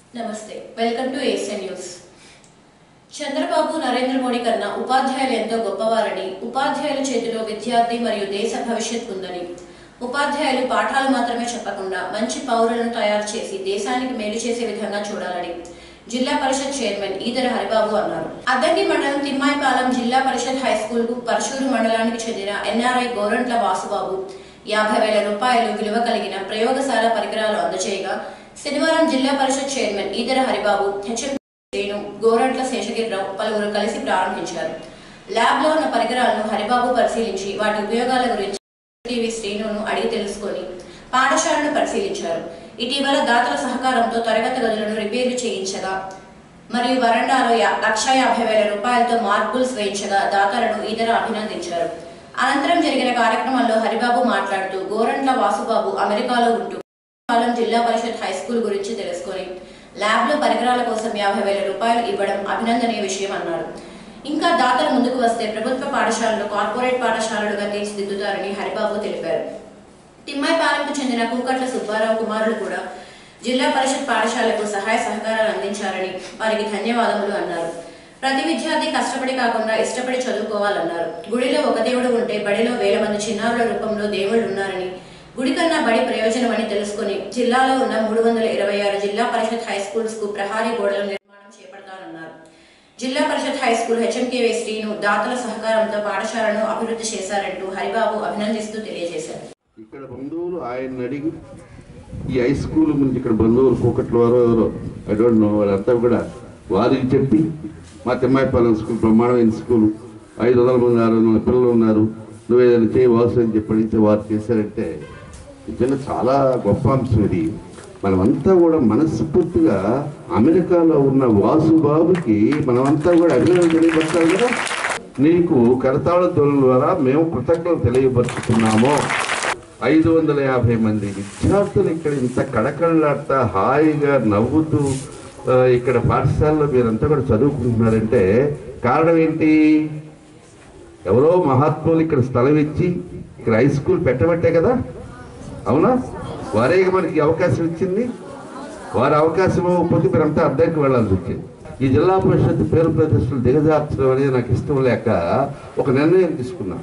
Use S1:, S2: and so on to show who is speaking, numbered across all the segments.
S1: నమస్తే welcome to Asian News Chandrababu Narendra Modi కన్నా ఉపాధ్యాయులు ఎంతో గొప్పవారని ఉపాధ్యాయుల చేతిలో విద్యార్థి మరియు దేశ భవిష్యత్ ఉందని ఉపాధ్యాయులు పాఠాలు మాత్రమే చెప్పకుండా మంచి పౌరులను తయారు చేసి దేశానికి మేలు చేసే విధంగా చూడాలని జిల్లా పరిషత్ చైర్మన్ ఈదర హరిబాబు అన్నారు అద్దంకి మండలం తిమ్మాయిపాలెం జిల్లా పరిషత్ హై స్కూల్ కు పరశూరు మండలానికి చెందిన ఎన్ఆర్ఐ గోరంట్ల వాసుబాబు యాభై వేల రూపాయలు విలువ కలిగిన ప్రయోగశాల పరికరాలు అందజేయగా శనివారం జిల్లా పరిషత్ చైర్మన్ ఈదర హరిబాబు హెచ్ఎం శ్రీను గోరంట్ల శేషగిరిరావు పలువురు కలిసి ప్రారంభించారు ల్యాబ్ లో ఉన్న పరికరాలను హరిబాబు పరిశీలించి వాటి ఉపయోగాల గురించి టీవీ శ్రీనును అడిగి తెలుసుకొని పాఠశాలను పరిశీలించారు ఇటీవల దాతల సహకారంతో తరగతి గదులను రిపేర్లు చేయించగా మరియు వరండాలో యా- లక్ష యాభై వేల రూపాయలతో మార్బుల్స్ వేయించగా దాతలను ఈదర అభినందించారు అనంతరం జరిగిన కార్యక్రమంలో హరిబాబు మాట్లాడుతూ గోరంట్ల వాసుబాబు అమెరికాలో ఉంటూ పాలెం జిల్లా పరిషత్ హై స్కూల్ గురించి తెలుసుకొని ల్యాబ్ లో పరికరాల కోసం యాభై వేల రూపాయలు ఇవ్వడం అభినందనీయ విషయం అన్నారు ఇంకా దాతలు ముందుకు వస్తే ప్రభుత్వ పాఠశాలలు కార్పొరేట్ పాఠశాలలుగా తీర్చిదిద్దుతారని హరిబాబు తెలిపారు తిమ్మాయిపాలెంకు చెందిన కూకట్ల సుబ్బారావు కుమారులు కూడా జిల్లా పరిషత్ పాఠశాలకు సహాయ సహకారాలు అందించారని వారికి ధన్యవాదములు అన్నారు ప్రతి విద్యార్థి కష్టపడి కాకుండా ఇష్టపడి చదువుకోవాలన్నారు గుడిలో ఒక దేవుడు ఉంటే బడిలో వేల మంది చిన్నారుల రూపంలో దేవుళ్ళు ఉన్నారని గుడి కన్నా బడి ప్రయోజనం అని తెలుసుకుని జిల్లాలో ఉన్న మూడు వందల ఇరవై ఆరు జిల్లా పరిషత్ హై స్కూల్స్ కు ప్రహారీ గోడల నిర్మాణం చేపడతారన్నారు జిల్లా పరిషత్ హై స్కూల్ హెచ్ఎంకేవై శ్రీను దాతల సహకారంతో పాఠశాలను అభివృద్ధి చేశారంటూ హరిబాబు అభినందిస్తూ తెలియజేశారు
S2: ఇక్కడ బంధువులు ఆయన అడిగి ఈ హై స్కూల్ గురించి ఇక్కడ బంధువులు కూకట్ల వారు ఎవరో ఐ డోంట్ నో వాళ్ళంతా కూడా వారికి చెప్పి మా తిమ్మాయిపాలెం స్కూల్ బ్రహ్మాండమైన స్కూల్ ఐదు వందల మంది ఆరు వందల పిల్లలు ఉన్నారు నువ్వు ఏదైనా చేయవలసి అని చెప్పి అడిగితే వారు చేశారంటే నిజంగా చాలా గొప్ప అంశం ఇది మనమంతా కూడా మనస్ఫూర్తిగా అమెరికాలో ఉన్న వాసుబాబుకి మనమంతా కూడా అభినందన తెలియపరచాలి కదా నీకు కరతాళ ధ్వనుల ద్వారా మేము కృతజ్ఞతలు తెలియపరుచుతున్నాము ఐదు వందల యాభై మంది విద్యార్థులు ఇక్కడ ఇంత కడకళ్ళాడుతా హాయిగా నవ్వుతూ ఆ, ఇక్కడ పాఠశాలలో మీరంతా కూడా చదువుకుంటున్నారంటే కారణం ఏంటి ఎవరో మహాత్ములు ఇక్కడ స్థలం ఇచ్చి ఇక్కడ హై స్కూల్ పెట్టబట్టే కదా అవునా వారే మనకి అవకాశం ఇచ్చింది వారి అవకాశం ఇవ్వకపోతే మీరంతా అద్దెకి వెళ్ళాల్సి వచ్చింది ఈ జిల్లా పరిషత్ పేరు ప్రతిష్టలు దిగజార్చడం అనేది నాకు ఇష్టం లేక ఒక నిర్ణయం తీసుకున్నాను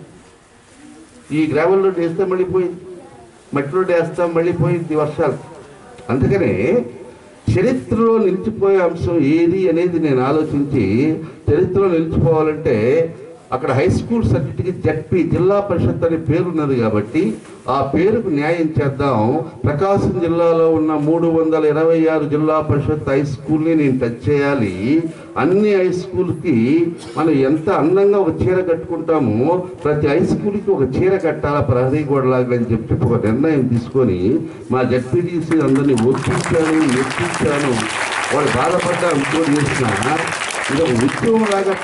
S2: ఈ గ్రామంలో వేస్తే మళ్ళీ పోయింది మట్టిలో వేస్తాం మళ్ళీ పోయింది వర్షాలు అందుకనే చరిత్రలో నిలిచిపోయే అంశం ఏది అనేది నేను ఆలోచించి చరిత్రలో నిలిచిపోవాలంటే అక్కడ హై స్కూల్ సర్టిఫికేట్ జడ్పీ జిల్లా పరిషత్ అనే పేరు ఉన్నది కాబట్టి ఆ పేరుకు న్యాయం చేద్దాం ప్రకాశం జిల్లాలో ఉన్న మూడు వందల ఇరవై ఆరు జిల్లా పరిషత్ హై స్కూల్ని నేను టచ్ చేయాలి అన్ని హై స్కూల్కి మనం ఎంత అందంగా ఒక చీర కట్టుకుంటామో ప్రతి హై స్కూల్కి ఒక చీర కట్టాలా ప్రహరీ గోడలాగా అని చెప్పి ఒక నిర్ణయం తీసుకొని మా జడ్పీటీసీ అందరినీ ఒప్పించాను మెప్పించాను వాళ్ళు బాధపడ్డా ఇంకోటి చేసిన ఇది ఒక ఉద్యమం లాగా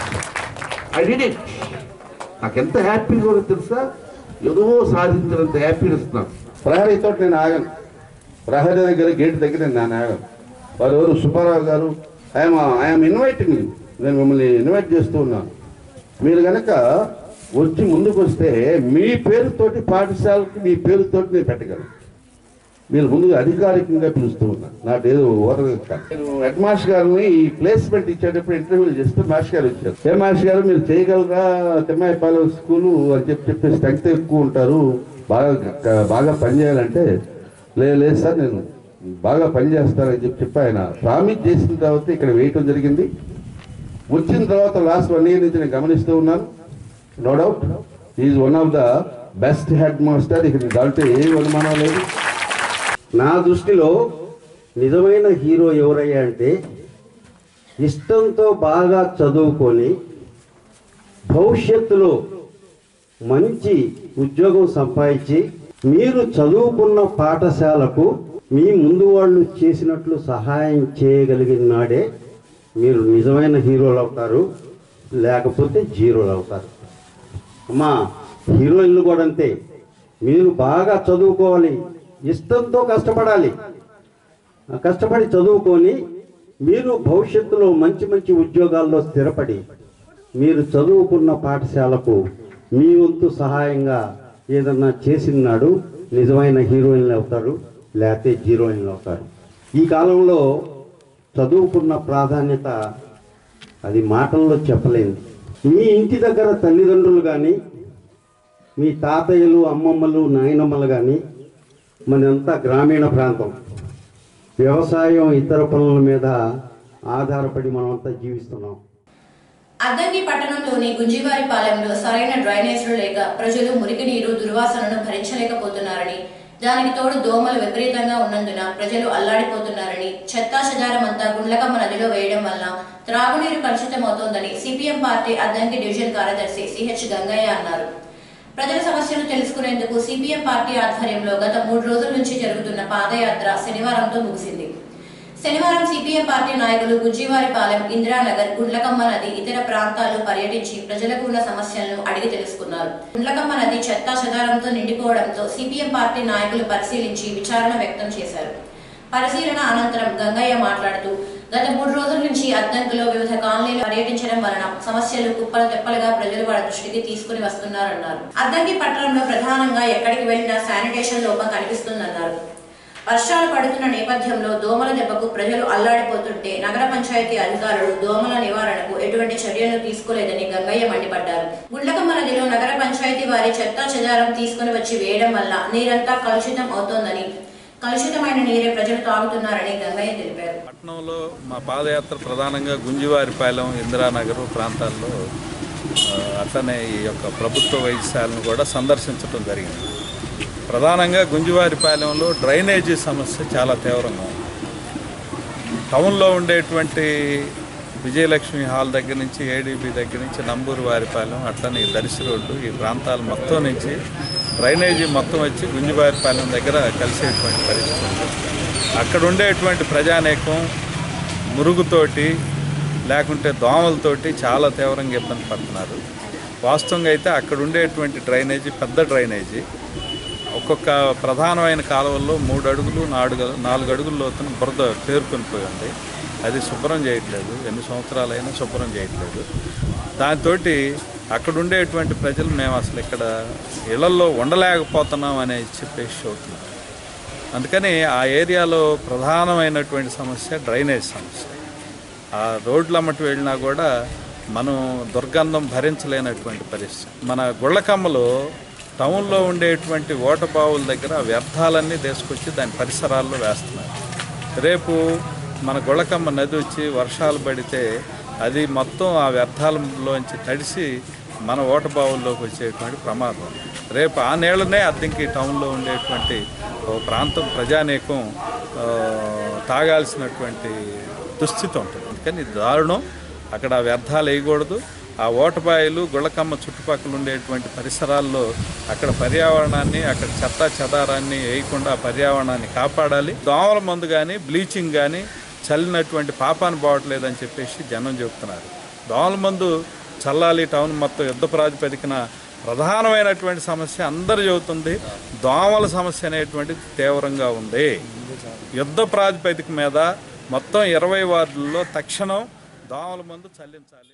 S2: ఐ డిడ్ ఇట్ నాకు ఎంత హ్యాపీగా ఉందో తెలుసా ఏదో సాధించినంత హ్యాపీనెస్ నాకు ప్రహరీతో నేను ఆగను ప్రహరీ దగ్గర గేట్ దగ్గర నేను ఆగను వారు ఎవరు సుబ్బారావు గారు ఐఎమ్ ఐఎమ్ ఇన్వైటింగ్ నేను మిమ్మల్ని ఇన్వైట్ చేస్తూ ఉన్నాను మీరు కనుక వచ్చి ముందుకు వస్తే మీ పేరుతోటి పాఠశాలకి మీ పేరుతోటి నేను పెట్టగలను మీరు ముందుగా అధికారికంగా పిలుస్తూ ఉన్నా నాకు ఏదో ఓరగా కాదు. నేను హెడ్ మాస్టర్ గారిని ఈ ప్లేస్మెంట్ ఇచ్చేటప్పుడు ఇంటర్వ్యూలు చేస్తే మాస్టర్ గారు వచ్చారు ఏ మాస్టర్ గారు మీరు చేయగలరా తిమ్మాయిపాలెం స్కూలు అని చెప్పి చెప్పి స్ట్రెంగ్త్ ఎక్కువ ఉంటారు బాగా క- బాగా పనిచేయాలంటే లేదు లేదు సార్ నేను బాగా పనిచేస్తానని చెప్పి చెప్పి ఆయన ప్రామిస్ చేసిన తర్వాత ఇక్కడ వేయటం జరిగింది వచ్చిన తర్వాత లాస్ట్ వన్ ఇయర్ నుంచి నేను గమనిస్తూ ఉన్నాను no doubt is one of the best head master ఇక్కడ దాంట్లో ఏ అనుమానం లేదు
S3: నా దృష్టిలో నిజమైన హీరో ఎవరయ్యా అంటే ఇష్టంతో బాగా చదువుకొని భవిష్యత్తులో మంచి ఉద్యోగం సంపాదించి మీరు చదువుకున్న పాఠశాలకు మీ ముందు వాళ్ళు చేసినట్లు సహాయం చేయగలిగిన నాడే మీరు నిజమైన హీరోలు అవుతారు లేకపోతే జీరోలు అవుతారు అమ్మా హీరోయిన్లు కూడా అంతే మీరు బాగా చదువుకోవాలి ఇష్టంతో కష్టపడాలి ఆ కష్టపడి చదువుకొని మీరు భవిష్యత్తులో మంచి మంచి ఉద్యోగాల్లో స్థిరపడి మీరు చదువుకున్న పాఠశాలకు మీ వంతు సహాయంగా ఏదన్నా చేసినాడు నిజమైన హీరోయిన్లు అవుతారు లేకపోతే హీరోయిన్లు అవుతారు ఈ కాలంలో చదువుకున్న ప్రాధాన్యత అది మాటల్లో చెప్పలేంది మీ ఇంటి దగ్గర తల్లిదండ్రులు కానీ మీ తాతయ్యలు అమ్మమ్మలు నాయనమ్మలు కానీ మనంతా గ్రామీణ ప్రాంతం వ్యవసాయం ఇతర పనుల మీద ఆధారపడి మనమంతా జీవిస్తున్నాం
S1: అద్దంకి పట్టణంలోని గుంజివారిపాలెంలో సరైన డ్రైనేజీలు లేక ప్రజలు మురికి నీరు దుర్వాసనను భరించలేకపోతున్నారని దానికి తోడు దోమలు విపరీతంగా ఉన్నందున ప్రజలు అల్లాడిపోతున్నారని చెత్తా చెదారం అంతా గుండ్లకమ్మ నదిలో వేయడం వల్ల త్రాగునీరు కలుషితమవుతోందని సిపిఎం పార్టీ అద్దంకి డివిజన్ కార్యదర్శి సిహెచ్ గంగయ్య అన్నారు ప్రజల సమస్యలు తెలుసుకునేందుకు సిపిఎం పార్టీ ఆధ్వర్యంలో గత మూడు రోజుల నుంచి జరుగుతున్న పాదయాత్ర శనివారంతో ముగిసింది శనివారం సిపిఎం పార్టీ నాయకులు గుజ్జివారిపాలెం ఇందిరానగర్ గుండ్లకమ్మ నది ఇతర ప్రాంతాల్లో పర్యటించి ప్రజలకు ఉన్న సమస్యలను అడిగి తెలుసుకున్నారు గుండ్లకమ్మ నది చెత్తా చెదారంతో నిండిపోవడంతో సిపిఎం పార్టీ నాయకులు పరిశీలించి విచారణ వ్యక్తం చేశారు పరిశీలన అనంతరం గంగయ్య మాట్లాడుతూ గత మూడు రోజుల నుంచి అద్దంకిలో వివిధ కాలనీలు పర్యటించడం వలన సమస్యలు కుప్పల తెప్పలుగా ప్రజలు వాళ్ళ దృష్టికి తీసుకుని వస్తున్నారన్నారు అద్దంకి పట్టణంలో ప్రధానంగా ఎక్కడికి వెళ్లినా శానిటేషన్ లోపం కనిపిస్తుందన్నారు వర్షాలు పడుతున్న నేపథ్యంలో దోమల దెబ్బకు ప్రజలు అల్లాడిపోతుంటే నగర పంచాయతీ అధికారులు దోమల నివారణకు ఎటువంటి చర్యలు తీసుకోలేదని గంగయ్య మండిపడ్డారు గుండ్లకమ్మ నదిలో నగర పంచాయతీ వారి చెత్తా చెదారం తీసుకుని వచ్చి వేయడం వల్ల నీరంతా కలుషితం అవుతోందని కలుషితమైన నీరే ప్రజలు తాగుతున్నారని గంగయ్య తెలిపారు
S4: పట్టణంలో మా పాదయాత్ర ప్రధానంగా గుంజివారిపాలెం ఇందిరానగర్ ప్రాంతాల్లో ఆ, అట్లనే ఈ యొక్క ప్రభుత్వ వైద్యశాలను కూడా సందర్శించడం జరిగింది ప్రధానంగా గుంజివారిపాలెంలో డ్రైనేజీ సమస్య చాలా తీవ్రంగా ఉంది టౌన్లో ఉండేటువంటి విజయలక్ష్మి హాల్ దగ్గర నుంచి ఏడీబీ దగ్గర నుంచి నంబూరు వారిపాలెం అట్లనే ఈ దర్శి రోడ్డు ఈ ప్రాంతాలు మొత్తం నుంచి డ్రైనేజీ మొత్తం వచ్చి గుంజివారిపాలెం దగ్గర కలిసేటువంటి పరిస్థితి ఉంది అక్కడ ఉండేటువంటి ప్రజానేకం మురుగుతోటి లేకుంటే దోమలతోటి చాలా తీవ్రంగా ఇబ్బంది పడుతున్నారు వాస్తవంగా అయితే అక్కడ ఉండేటువంటి డ్రైనేజీ పెద్ద డ్రైనేజీ ఒక్కొక్క ప్రధానమైన కాలువల్లో మూడు అడుగులు నాలుగు నాలుగు అడుగుల లోతున బురద పేరుకొని పోయి ఉంది అది శుభ్రం చేయట్లేదు ఎన్ని సంవత్సరాలైనా శుభ్రం చేయట్లేదు దాంతో అక్కడ ఉండేటువంటి ప్రజలు మేము అసలు ఇక్కడ ఇళ్లలో ఉండలేకపోతున్నాం అనేది చెప్పేసి అవుతున్నారు అందుకని ఆ ఏరియాలో ప్రధానమైనటువంటి సమస్య డ్రైనేజ్ సమస్య ఆ రోడ్లమ్మటి వెళ్ళినా కూడా మనం దుర్గంధం భరించలేనటువంటి పరిస్థితి మన గుళ్ళకమ్మలో టౌన్లో ఉండేటువంటి ఓట బావుల దగ్గర ఆ వ్యర్థాలన్నీ తీసుకొచ్చి దాని పరిసరాల్లో వేస్తున్నారు రేపు మన గుళ్ళకమ్మ నది వచ్చి వర్షాలు పడితే అది మొత్తం ఆ వ్యర్థాలలోంచి తడిసి మన ఓట బావుల్లోకి వచ్చేటువంటి ప్రమాదం రేపు ఆ నీళ్ళనే అద్దెంకి టౌన్లో ఉండేటువంటి ఓ ప్రాంతం ప్రజానీకం ఆ, తాగాల్సినటువంటి దుస్థితి ఉంటుంది అందుకని ఇది దారుణం అక్కడ ఆ వ్యర్థాలు వేయకూడదు ఆ ఓటబాయిలు గుళ్ళకమ్మ చుట్టుపక్కల ఉండేటువంటి పరిసరాల్లో అక్కడ పర్యావరణాన్ని అక్కడ చెత్త చెదారాన్ని వేయకుండా ఆ పర్యావరణాన్ని కాపాడాలి దోమల మందు కానీ బ్లీచింగ్ కానీ చల్లినటువంటి పాపాన్ని పోవట్లేదని చెప్పేసి జనం చెబుతున్నారు దోమల మందు చల్లాలి టౌన్ మొత్తం యుద్ధ ప్రాతిపదికన ప్రధానమైనటువంటి సమస్య అందరు చెబుతుంది దోమల సమస్య అనేటువంటిది తీవ్రంగా ఉంది యుద్ధ ప్రాతిపదిక మీద మొత్తం ఇరవై వార్డుల్లో తక్షణం దోమల మందు చల్లించాలి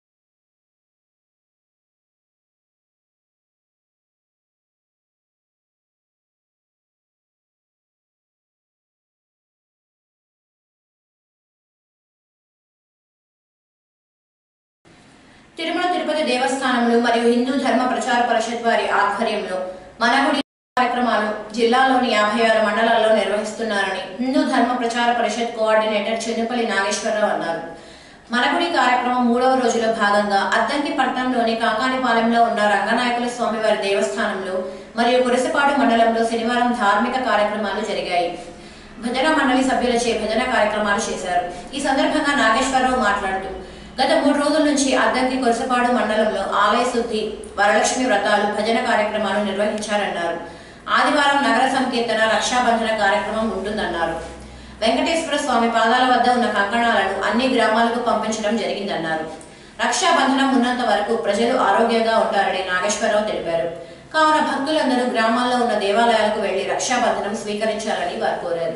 S1: తిరుమల తిరుపతి దేవస్థానంలో మరియు హిందూ ధర్మ ప్రచార పరిషత్ వారి ఆధ్వర్యంలో మనగుడి కార్యక్రమాలు జిల్లాలోని యాభై ఆరు మండలాల్లో నిర్వహిస్తున్నారని హిందూ ధర్మ ప్రచార పరిషత్ కోఆర్డినేటర్ చెన్నుపల్లి నాగేశ్వరరావు అన్నారు మనగుడి కార్యక్రమం మూడవ రోజులో భాగంగా అద్దంకి పట్టణంలోని కాకానిపాలెంలో ఉన్న రంగనాయకుల స్వామివారి దేవస్థానంలో మరియు కురసపాడు మండలంలో శనివారం ధార్మిక కార్యక్రమాలు జరిగాయి భజన మండలి సభ్యులచే భజన కార్యక్రమాలు చేశారు ఈ సందర్భంగా నాగేశ్వరరావు మాట్లాడుతూ గత మూడు రోజుల నుంచి అద్దంకి కొరసపాడు మండలంలో ఆలయ శుద్ధి వరలక్ష్మి వ్రతాలు భజన కార్యక్రమాలు నిర్వహించారన్నారు ఆదివారం నగర సంకీర్తన రక్షాబంధన కార్యక్రమం ఉంటుందన్నారు వెంకటేశ్వర స్వామి పాదాల వద్ద ఉన్న కంకణాలను అన్ని గ్రామాలకు పంపించడం జరిగిందన్నారు రక్షాబంధనం ఉన్నంత వరకు ప్రజలు ఆరోగ్యంగా ఉంటారని నాగేశ్వరరావు తెలిపారు కావున భక్తులందరూ గ్రామాల్లో ఉన్న దేవాలయాలకు వెళ్లి రక్షాబంధనం స్వీకరించాలని వారు కోరారు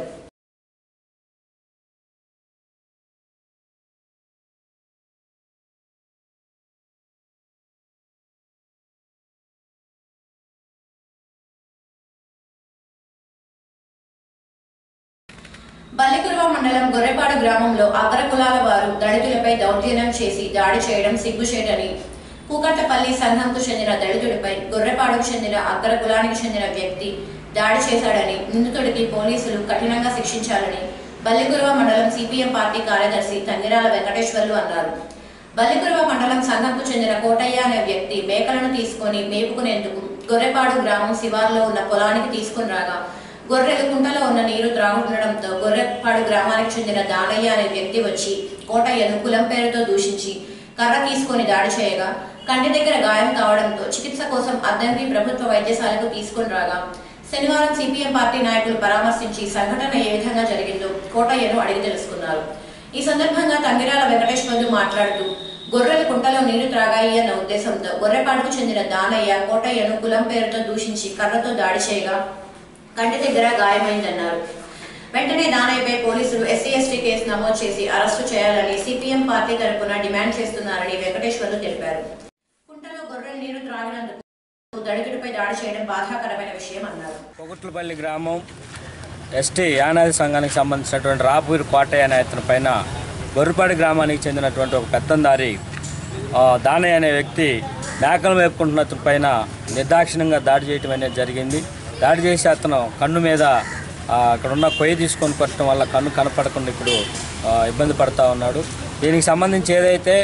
S1: బల్లికురువ మండలం గొర్రెపాడు గ్రామంలో అగ్ర కులాల వారు దళితులపై దౌర్జన్యం చేసి దాడి చేయడం సిగ్గుచేటని కూకట్లపల్లి సంఘంకు చెందిన దళితుడిపై గొర్రెపాడుకు చెందిన అగ్ర కులానికి చెందిన వ్యక్తి దాడి చేశాడని నిందితుడికి పోలీసులు కఠినంగా శిక్షించాలని బల్లికురువ మండలం సిపిఎం పార్టీ కార్యదర్శి తంగిరాల వెంకటేశ్వర్లు అన్నారు బల్లికురువ మండలం సంఘంకు చెందిన కోటయ్య అనే వ్యక్తి మేకలను తీసుకొని మేపుకునేందుకు గొర్రెపాడు గ్రామం శివార్లో ఉన్న పొలానికి తీసుకుని రాగా గొర్రెలు కుంటలో ఉన్న నీరు త్రాగుతుండడంతో గొర్రెపాడు గ్రామానికి చెందిన దానయ్య అనే వ్యక్తి వచ్చి కోటయ్యను కులం పేరుతో దూషించి కర్ర తీసుకొని దాడి చేయగా కంటి దగ్గర గాయం కావడంతో చికిత్స కోసం అద్దంకి ప్రభుత్వ వైద్యశాలకు తీసుకుని రాగా శనివారం సిపిఎం పార్టీ నాయకులు పరామర్శించి సంఘటన ఏ విధంగా జరిగిందో కోటయ్యను అడిగి తెలుసుకున్నారు ఈ సందర్భంగా తంగిరాల వెంకటేశ్వర్లు మాట్లాడుతూ గొర్రెలు కుంటలో నీరు త్రాగాయి అన్న ఉద్దేశంతో గొర్రెపాడుకు చెందిన దానయ్య కోటయ్యను కులం పేరుతో దూషించి కర్రతో దాడి చేయగా కంటి దగ్గర గాయమైందన్నారు వెంటనే దానయ్యపై పోలీసులు ఎస్సీ ఎస్టీ కేసు నమోదు చేసి అరెస్టు చేయాలని సిపిఎం పార్టీ తరపున డిమాండ్ చేస్తున్నారని వెంకటేశ్వర్లు తెలిపారు కుంటలో గొర్రెలు నీరు త్రాగినందుకు దళితుడిపై దాడి చేయడం బాధాకరమైన విషయం అన్నారు
S5: పొగుట్లపల్లి గ్రామం ఎస్టీ యానాది సంఘానికి సంబంధించినటువంటి రాపూరి కోటయ్య అనే అతని పైన గొర్రెపాడి గ్రామానికి చెందినటువంటి ఒక పెత్తందారి ఆ, దానయ్య అనే వ్యక్తి మేకలు మేపుకుంటున్న అతని పైన నిర్దాక్షిణ్యంగా దాడి చేయటం అనేది జరిగింది దాడి చేసి అతను కన్ను మీద ఆ, అక్కడ ఉన్న కొయ్య తీసుకొని కొట్టడం వల్ల కన్ను కనపడకుండా ఇప్పుడు ఆ, ఇబ్బంది పడతా ఉన్నాడు దీనికి సంబంధించి ఏదైతే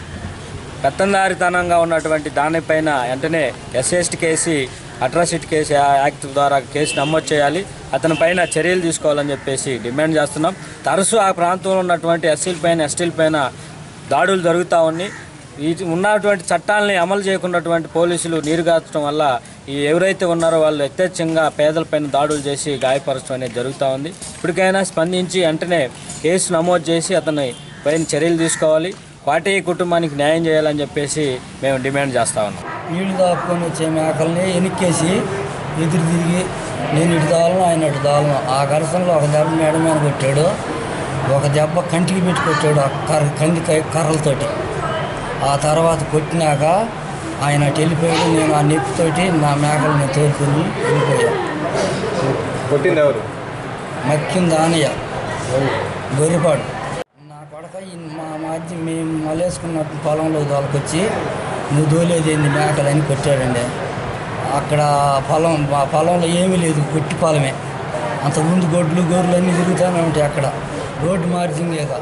S5: పెత్తందారితనంగా ఉన్నటువంటి దానిపైన వెంటనే SST case atrocity case act ద్వారా కేసు నమోదు చేయాలి అతని పైన చర్యలు తీసుకోవాలని చెప్పేసి డిమాండ్ చేస్తున్నాం తరచూ ఆ ప్రాంతంలో ఉన్నటువంటి ఎస్సీల పైన ఎస్టీల పైన దాడులు జరుగుతూ ఉన్నాయి ఈ ఉన్నటువంటి చట్టాలని అమలు చేయకున్నటువంటి పోలీసులు నీరుగార్చడం వల్ల ఈ ఎవరైతే ఉన్నారో వాళ్ళు యథేచ్ఛంగా పేదలపైన దాడులు చేసి గాయపరచడం అనేది జరుగుతూ ఉంది ఇప్పటికైనా స్పందించి వెంటనే కేసు నమోదు చేసి అతని పైన చర్యలు తీసుకోవాలి పార్టీ కుటుంబానికి న్యాయం చేయాలని చెప్పేసి మేము డిమాండ్ చేస్తా ఉన్నాం
S6: నీళ్లు దాపుకొని వచ్చే మేకల్ని వెనక్కేసి ఎదురు తిరిగి నేను ఇటు దాలను ఆయన ఇటు దాలను ఆ ఘర్షణలో ఒక దెబ్బ మేడ మీద కొట్టాడు ఒక దెబ్బ కంటికి పెట్టి కొట్టాడు ఆ కర్ర కంది కర్రలతోటి ఆ తర్వాత కొట్టినాక ఆయన అటు వెళ్ళిపోయాడు నేను ఆ నొప్పితోటి నా మేకల్ని తోలుకొని వెళ్ళిపోయాను
S7: కొట్టింది ఎవరు
S6: మక్కింది ఆనయ్య గొర్రెపాడు నా కొడక ఈ మా మధ్య మేము మలేసుకున్న పొలంలో దొలకొచ్చి నువ్వు దోలేది ఏంది మేకలని కొట్టాడండి అక్కడ పొలం మా పొలంలో ఏమీ లేదు కొట్టి పొలమే అంతకుముందు గొడ్లు గొర్రెలు అన్నీ తిరుగుతూనే ఉంటాయి అక్కడ రోడ్డు మార్జింగ్ లేదా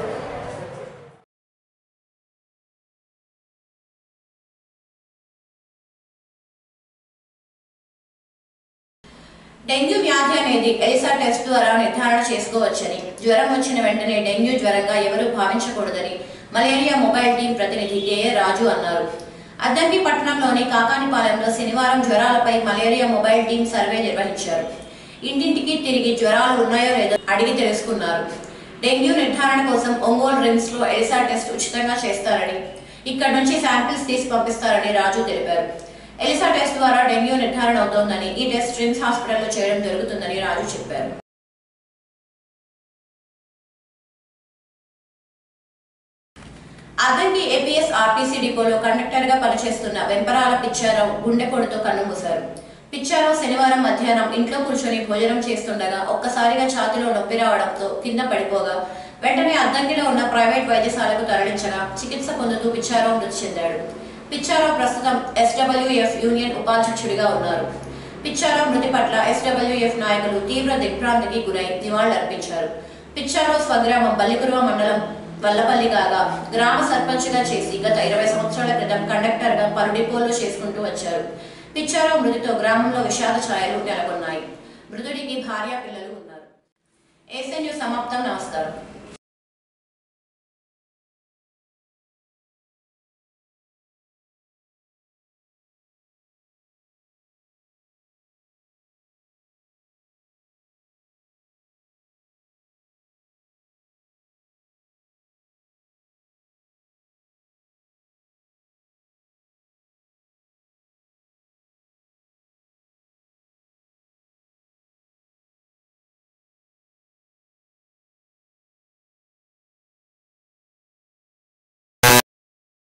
S1: డెంగ్యూ వ్యాధి అనేది ఎలిసా టెస్ట్ ద్వారా నిర్ధారణ చేసుకోవచ్చని జ్వరం వచ్చిన వెంటనే డెంగ్యూ జ్వరంగా ఎవరూ భావించకూడదని మలేరియా మొబైల్ టీం ప్రతినిధి ఏఏ రాజు అన్నారు అద్దంకి పట్టణంలోని కాకానిపాలెంలో శనివారం జ్వరాలపై మలేరియా మొబైల్ టీం సర్వే నిర్వహించారు ఇంటింటికి తిరిగి జ్వరాలు ఉన్నాయో లేదో అడిగి తెలుసుకున్నారు డెంగ్యూ నిర్ధారణ కోసం ఒంగోలు రిమ్స్ లో ఎలిసా టెస్ట్ ఉచితంగా చేస్తారని ఇక్కడ నుంచి శాంపిల్స్ తీసి పంపిస్తారని రాజు తెలిపారు ఎలిసా టెస్ట్ ద్వారా డెంగ్యూ నిర్ధారణ అవుతోందని ఈ టెస్ట్ రిమ్స్ హాస్పిటల్లో చేయడం జరుగుతుందని రాజు చెప్పారు అద్దంకి ఏపీఎస్ ఆర్టీసీ డిపోలో కండక్టర్ గా పనిచేస్తున్న వెంపరాల పిచ్చారావు గుండెపోటుతో కన్నుమూశారు పిచ్చారావు శనివారం మధ్యాహ్నం ఇంట్లో కూర్చొని భోజనం చేస్తుండగా ఒక్కసారిగా ఛాతిలో నొప్పి రావడంతో కింద పడిపోగా వెంటనే అద్దంకిలో ఉన్న ప్రైవేట్ వైద్యశాలకు తరలించగా చికిత్స పొందుతూ పిచ్చారావు మృతి చెందాడు పిచ్చారావు ప్రస్తుతం ఎస్డబ్ల్యూఎఫ్ యూనియన్ ఉపాధ్యక్షుడిగా ఉన్నారు పిచ్చారావు మృతి పట్ల ఎస్డబ్ల్యూఎఫ్ నాయకులు తీవ్ర దిగ్భ్రాంతికి గురై నివాళులర్పించారు పిచ్చారావు స్వగ్రామం బల్లికురువ మండలం వల్లపల్లి కాగా గ్రామ సర్పంచ్గా చేసి గత ఇరవై సంవత్సరాల క్రితం కండక్టర్గా పలు డిపోల్లో చేసుకుంటూ వచ్చారు పిచ్చారావు మృతితో గ్రామంలో విషాద ఛాయలు నెలకొన్నాయి మృతుడికి భార్య పిల్లలు ఉన్నారు ఏసీ న్యూస్ సమాప్తం నమస్కారం